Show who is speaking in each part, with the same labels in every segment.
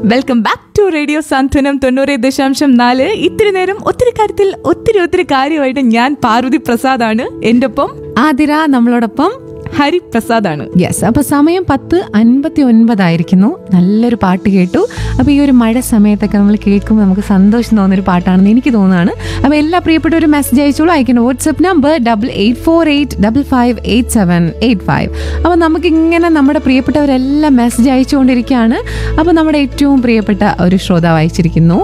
Speaker 1: Welcome back to radio Santhwanam തൊണ്ണൂറ് ദശാംശം നാല് ഇത്തിരി നേരം ഒത്തിരി കാര്യത്തിൽ ഒത്തിരി ഒത്തിരി കാര്യമായിട്ട് ഞാൻ പാർവതി പ്രസാദാണ് എൻ്റെ ഒപ്പം
Speaker 2: ആതിര നമ്മളോടൊപ്പം
Speaker 1: ഹരിപ്രസാദാണ്
Speaker 2: യെസ് അപ്പൊ സമയം പത്ത് അൻപത്തി ഒൻപതായിരിക്കുന്നു നല്ലൊരു പാട്ട് കേട്ടു അപ്പൊ ഈ ഒരു മഴ സമയത്തൊക്കെ നമ്മൾ കേൾക്കുമ്പോൾ നമുക്ക് സന്തോഷം തോന്നുന്ന ഒരു പാട്ടാണെന്ന് എനിക്ക് തോന്നുന്നതാണ് അപ്പൊ എല്ലാ പ്രിയപ്പെട്ടവരും മെസ്സേജ് അയച്ചോളൂ അയക്കുന്ന WhatsApp number double eight four eight double five eight seven eight five അപ്പൊ നമുക്കിങ്ങനെ നമ്മുടെ പ്രിയപ്പെട്ടവരെല്ലാം മെസ്സേജ് അയച്ചുകൊണ്ടിരിക്കുകയാണ് അപ്പൊ നമ്മുടെ ഏറ്റവും പ്രിയപ്പെട്ട ഒരു ശ്രോതാവ് അയച്ചിരിക്കുന്നു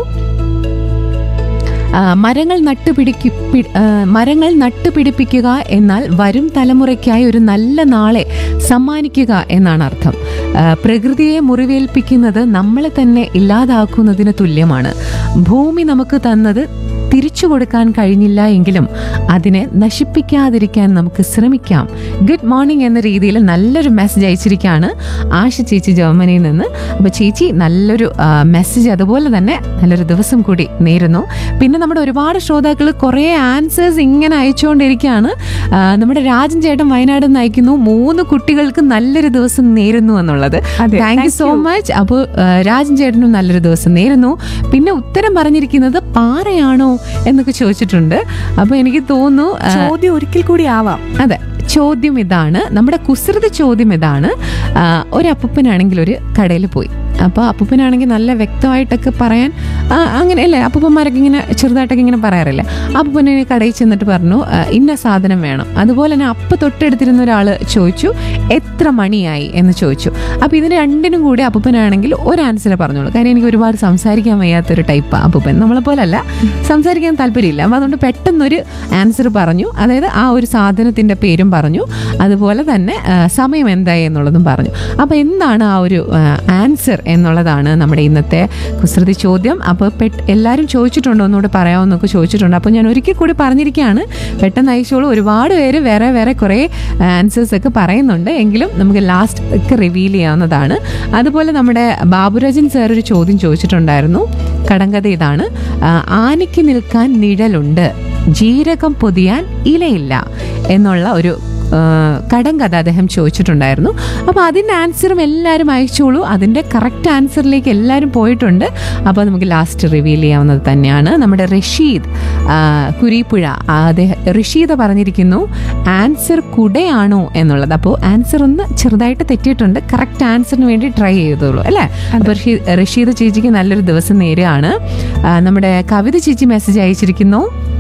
Speaker 2: ആ, മരങ്ങൾ നട്ടുപിടിക്കു പി- ആ, മരങ്ങൾ നട്ടുപിടിപ്പിക്കുക എന്നാൽ വരും തലമുറയ്ക്കായി ഒരു നല്ല നാളെ സമ്മാനിക്കുക എന്നാണ് അർത്ഥം ആ, പ്രകൃതിയെ മുറിവേൽപ്പിക്കുന്നത് നമ്മളെ തന്നെ ഇല്ലാതാക്കുന്നതിന് തുല്യമാണ് ഭൂമി നമുക്ക് തന്നത് തിരിച്ചു കൊടുക്കാൻ കഴിഞ്ഞില്ല എങ്കിലും അതിനെ നശിപ്പിക്കാതിരിക്കാൻ നമുക്ക് ശ്രമിക്കാം ഗുഡ് മോർണിംഗ് എന്ന രീതിയിൽ നല്ലൊരു മെസ്സേജ് അയച്ചിരിക്കുകയാണ് ആശ ചേച്ചി ജർമ്മനിയിൽ നിന്ന് അപ്പോൾ ചേച്ചി നല്ലൊരു മെസ്സേജ് അതുപോലെ തന്നെ നല്ലൊരു ദിവസം കൂടി നേരുന്നു പിന്നെ നമ്മുടെ ഒരുപാട് ശ്രോതാക്കൾ കുറേ ആൻസേഴ്സ് ഇങ്ങനെ അയച്ചുകൊണ്ടിരിക്കുകയാണ് ആ, നമ്മുടെ രാജൻ ചേട്ടൻ വയനാട് നിന്ന് അയക്കുന്നു മൂന്ന് കുട്ടികൾക്ക് നല്ലൊരു ദിവസം നേരുന്നു എന്നുള്ളത്
Speaker 1: അതെ,
Speaker 2: thank you
Speaker 1: thank
Speaker 2: so
Speaker 1: you.
Speaker 2: Much അപ്പോൾ രാജൻ ചേട്ടനും നല്ലൊരു ദിവസം നേരുന്നു പിന്നെ ഉത്തരം പറഞ്ഞിരിക്കുന്നത് പാറയാണോ എന്നൊക്കെ ചോദിച്ചിട്ടുണ്ട് അപ്പോൾ എനിക്ക് തോന്നുന്നു ആ,
Speaker 1: ചോദ്യം ഒരിക്കൽ കൂടി ആവാം
Speaker 2: അതെ ചോദ്യം ഇതാണ് നമ്മുടെ കുസൃതി ചോദ്യം ഇതാണ് ആ, ഒരു അപ്പൂപ്പനാണെങ്കിൽ ഒരു കടയിൽ പോയി അപ്പോൾ അപ്പൂപ്പനാണെങ്കിൽ നല്ല വ്യക്തമായിട്ടൊക്കെ പറയാൻ ആ, അങ്ങനെ അല്ലേ അപ്പൂപ്പന്മാരൊക്കെ ഇങ്ങനെ ചെറുതായിട്ടൊക്കെ ഇങ്ങനെ പറയാറില്ലേ അപ്പൂപ്പനെ കടയിൽ ചെന്നിട്ട് പറഞ്ഞു ആ, ഇന്ന സാധനം വേണം അതുപോലെ തന്നെ അപ്പ് തൊട്ടടുത്തിരുന്ന ഒരാൾ ചോദിച്ചു എത്ര മണിയായി എന്ന് ചോദിച്ചു അപ്പോൾ ഇതിന് രണ്ടിനും കൂടി അപ്പൂപ്പനാണെങ്കിൽ ഒരു ആൻസർ പറഞ്ഞോളൂ കാര്യം എനിക്ക് ഒരുപാട് സംസാരിക്കാൻ വയ്യാത്തൊരു ടൈപ്പ് അപ്പൂപ്പൻ നമ്മളെ പോലല്ല സംസാരിക്കാൻ താല്പര്യമില്ല അപ്പോൾ അതുകൊണ്ട് പെട്ടെന്നൊരു ആൻസർ പറഞ്ഞു അതായത് ആ ഒരു സാധനത്തിൻ്റെ പേരും പറഞ്ഞു അതുപോലെ തന്നെ ആ, സമയം എന്തായി എന്നുള്ളതും പറഞ്ഞു അപ്പോൾ എന്താണ് ആ ഒരു ആൻസർ എന്നുള്ളതാണ് നമ്മുടെ ഇന്നത്തെ കുസൃതി ചോദ്യം അപ്പോൾ പെട്ട് എല്ലാവരും ചോദിച്ചിട്ടുണ്ടോ ഒന്നുകൂടെ പറയാമെന്നൊക്കെ ചോദിച്ചിട്ടുണ്ട് അപ്പോൾ ഞാൻ ഒരിക്കൽ കൂടി പറഞ്ഞിരിക്കുകയാണ് പെട്ടെന്ന് അയച്ചോളൂ ഒരുപാട് പേര് വേറെ വേറെ കുറേ ആൻസേഴ്സ് ഒക്കെ പറയുന്നുണ്ട് എങ്കിലും നമുക്ക് ലാസ്റ്റ് ഒക്കെ റിവീൽ ചെയ്യാവുന്നതാണ് അതുപോലെ നമ്മുടെ ബാബുരാജൻ സാർ ഒരു ചോദ്യം ചോദിച്ചിട്ടുണ്ടായിരുന്നു കടങ്കഥ ഇതാണ് ആ, ആനയ്ക്ക് നിൽക്കാൻ നിഴലുണ്ട് ജീരകം പൊതിയാൻ ഇലയില്ല എന്നുള്ള ഒരു ആ, കടങ്കഥ അദ്ദേഹം ചോദിച്ചിട്ടുണ്ടായിരുന്നു അപ്പോൾ അതിൻ്റെ ആൻസറും എല്ലാവരും അയച്ചോളൂ അതിൻ്റെ കറക്റ്റ് ആൻസറിലേക്ക് എല്ലാവരും പോയിട്ടുണ്ട് അപ്പോൾ നമുക്ക് ലാസ്റ്റ് റിവീൽ ചെയ്യാവുന്നത് തന്നെയാണ് നമ്മുടെ റഷീദ് ആ, കുരീപ്പുഴ ആ, അദ്ദേഹം റഷീദ് പറഞ്ഞിരിക്കുന്നു ആൻസർ കുടയാണോ എന്നുള്ളത് അപ്പോൾ ആൻസർ ഒന്ന് ചെറുതായിട്ട് തെറ്റിയിട്ടുണ്ട് കറക്റ്റ് ആൻസറിന് വേണ്ടി ട്രൈ ചെയ്തോളൂ അല്ലേ അപ്പോൾ റഷീദ് റഷീദ് ചേച്ചിക്ക് നല്ലൊരു ദിവസം നേരുകയാണ് ആ, നമ്മുടെ കവിത ചേച്ചി മെസ്സേജ് അയച്ചിരിക്കുന്നു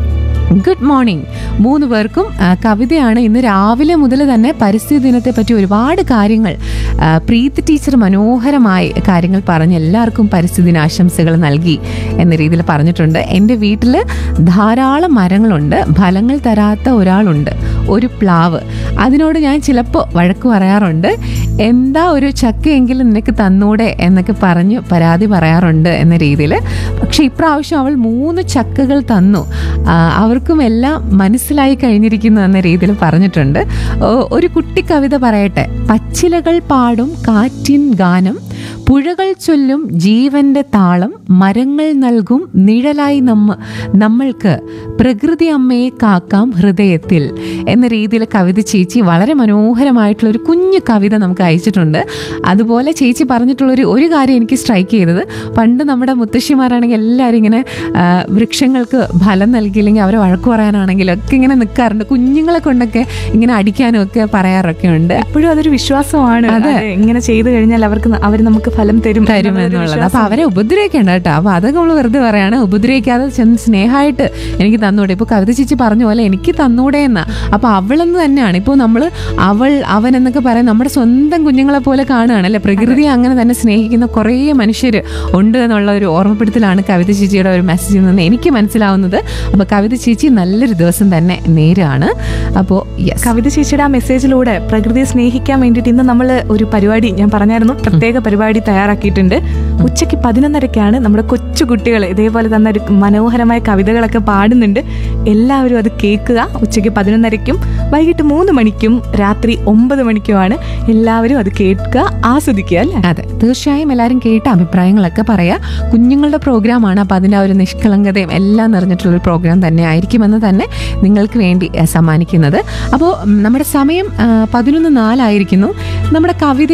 Speaker 2: ഗുഡ് മോർണിംഗ് മൂന്ന് പേർക്കും ആ, കവിതയാണ് ഇന്ന് രാവിലെ മുതൽ തന്നെ പരിസ്ഥിതി ദിനത്തെ പറ്റി ഒരുപാട് കാര്യങ്ങൾ ആ, പ്രീതി ടീച്ചർ മനോഹരമായി കാര്യങ്ങൾ പറഞ്ഞ് എല്ലാവർക്കും പരിസ്ഥിതി ദിനാശംസകൾ നൽകി എന്ന രീതിയിൽ പറഞ്ഞിട്ടുണ്ട് എൻ്റെ വീട്ടിൽ ധാരാളം മരങ്ങളുണ്ട് ഫലങ്ങൾ തരാത്ത ഒരാളുണ്ട് ഒരു പ്ലാവ് അതിനോട് ഞാൻ ചിലപ്പോൾ വഴക്ക് പറയാറുണ്ട് എന്താ ഒരു ചക്കയെങ്കിലും നിനക്ക് തന്നൂടെ എന്നൊക്കെ പറഞ്ഞ് പരാതി പറയാറുണ്ട് എന്ന രീതിയിൽ പക്ഷെ ഇപ്രാവശ്യം അവൾ മൂന്ന് ചക്കകൾ തന്നു ആ, അവർക്കും എല്ലാം മനസ്സിലായി കഴിഞ്ഞിരിക്കുന്നു എന്ന രീതിയിൽ പറഞ്ഞിട്ടുണ്ട് ഓ, ഒരു കുട്ടി കവിത പറയട്ടെ പച്ചിലകൾ പാടും കാറ്റിൻ ഗാനം പുഴകൾ ചൊല്ലും ജീവന്റെ താളം മരങ്ങൾ നൽകും നിഴലായി നമ്മ നമ്മൾക്ക് പ്രകൃതി അമ്മയെ കാക്കാം ഹൃദയത്തിൽ എന്ന രീതിയിൽ കവിത ചേച്ചി വളരെ മനോഹരമായിട്ടുള്ള ഒരു കുഞ്ഞു കവിത നമുക്ക് അയച്ചിട്ടുണ്ട് അതുപോലെ ചേച്ചി പറഞ്ഞിട്ടുള്ളൊരു ഒരു കാര്യം എനിക്ക് സ്ട്രൈക്ക് ചെയ്തത് പണ്ട് നമ്മുടെ മുത്തശ്ശിമാരാണെങ്കിൽ എല്ലാവരും ഇങ്ങനെ ആ, വൃക്ഷങ്ങൾക്ക് ഫലം നൽകിയില്ലെങ്കിൽ അവരെ വഴക്ക് പറയാനാണെങ്കിലും ഒക്കെ ഇങ്ങനെ നിൽക്കാറുണ്ട് കുഞ്ഞുങ്ങളെ കൊണ്ടൊക്കെ ഇങ്ങനെ അടിക്കാനും ഒക്കെ പറയാറൊക്കെ ഉണ്ട്
Speaker 1: എപ്പോഴും അതൊരു വിശ്വാസമാണ്
Speaker 2: അതെ.
Speaker 1: അതെ, ഇങ്ങനെ ചെയ്തു കഴിഞ്ഞാൽ അവർക്ക് അവർ നമുക്ക് ഫലം തരും
Speaker 2: തരും
Speaker 1: എന്നുള്ളൊരു
Speaker 2: എന്നുള്ളത് അപ്പൊ
Speaker 1: വിശ്വാസം.
Speaker 2: അവരെ ഉപദ്രവിക്കണ്ട കേട്ടോ അപ്പൊ അതൊക്കെ നമ്മൾ വെറുതെ പറയാണ് ഉപദ്രവിക്കാതെ ചെന്ന് സ്നേഹമായിട്ട് എനിക്ക് തന്നൂടെ ഇപ്പൊ കവിത ചേച്ചി പറഞ്ഞ പോലെ എനിക്ക് തന്നൂടെ എന്നാ അപ്പൊ അവളെന്ന് തന്നെയാണ് ഇപ്പോൾ നമ്മൾ അവൾ അവൻ എന്നൊക്കെ പറയാൻ നമ്മുടെ സ്വന്തം കുഞ്ഞുങ്ങളെ പോലെ കാണുകയാണ് അല്ലെ പ്രകൃതിയെ അങ്ങനെ തന്നെ സ്നേഹിക്കുന്ന കുറേ മനുഷ്യർ ഉണ്ട് എന്നുള്ള ഒരു ഓർമ്മപ്പെടുത്തലാണ് കവിത ചേച്ചിയുടെ ഒരു മെസ്സേജിൽ നിന്ന് എനിക്ക് മനസ്സിലാവുന്നത് അപ്പൊ കവിത ചേച്ചി നല്ലൊരു ദിവസം തന്നെ നേരാണ് അപ്പോൾ യെസ്
Speaker 1: കവിത ചേച്ചിയുടെ ആ മെസ്സേജിലൂടെ പ്രകൃതിയെ സ്നേഹിക്കാൻ വേണ്ടിയിട്ട് ഇന്ന് നമ്മൾ ഒരു പരിപാടി ഞാൻ പറഞ്ഞായിരുന്നു പ്രത്യേക പരിപാടി തയ്യാറാക്കിയിട്ടുണ്ട് ഉച്ചയ്ക്ക് പതിനൊന്നരക്കാണ് നമ്മുടെ കൊച്ചു കുട്ടികൾ ഇതേപോലെ തന്നെ ഒരു മനോഹരമായ കവിതകളൊക്കെ പാടുന്നുണ്ട് എല്ലാവരും അത് കേൾക്കുക ഉച്ചയ്ക്ക് പതിനൊന്നരയ്ക്കും വൈകിട്ട് മൂന്ന് മണിക്കും രാത്രി ഒമ്പത് മണിക്കുമാണ് എല്ലാവരും അത് കേൾക്കുക ആസ്വദിക്കുക അല്ലേ
Speaker 2: അതെ തീർച്ചയായും എല്ലാവരും കേട്ട അഭിപ്രായങ്ങളൊക്കെ പറയാ കുഞ്ഞുങ്ങളുടെ പ്രോഗ്രാമാണ് അപ്പോൾ അതിൻ്റെ ആ ഒരു നിഷ്കളങ്കതയും എല്ലാം നിറഞ്ഞിട്ടുള്ള ഒരു പ്രോഗ്രാം തന്നെ ആയിരിക്കുമെന്ന് തന്നെ നിങ്ങൾക്ക് വേണ്ടി ഏഹ്, സമ്മാനിക്കുന്നത് അപ്പോൾ ഉം, നമ്മുടെ സമയം പതിനൊന്ന് നാലായിരിക്കുന്നു നമ്മുടെ കവിത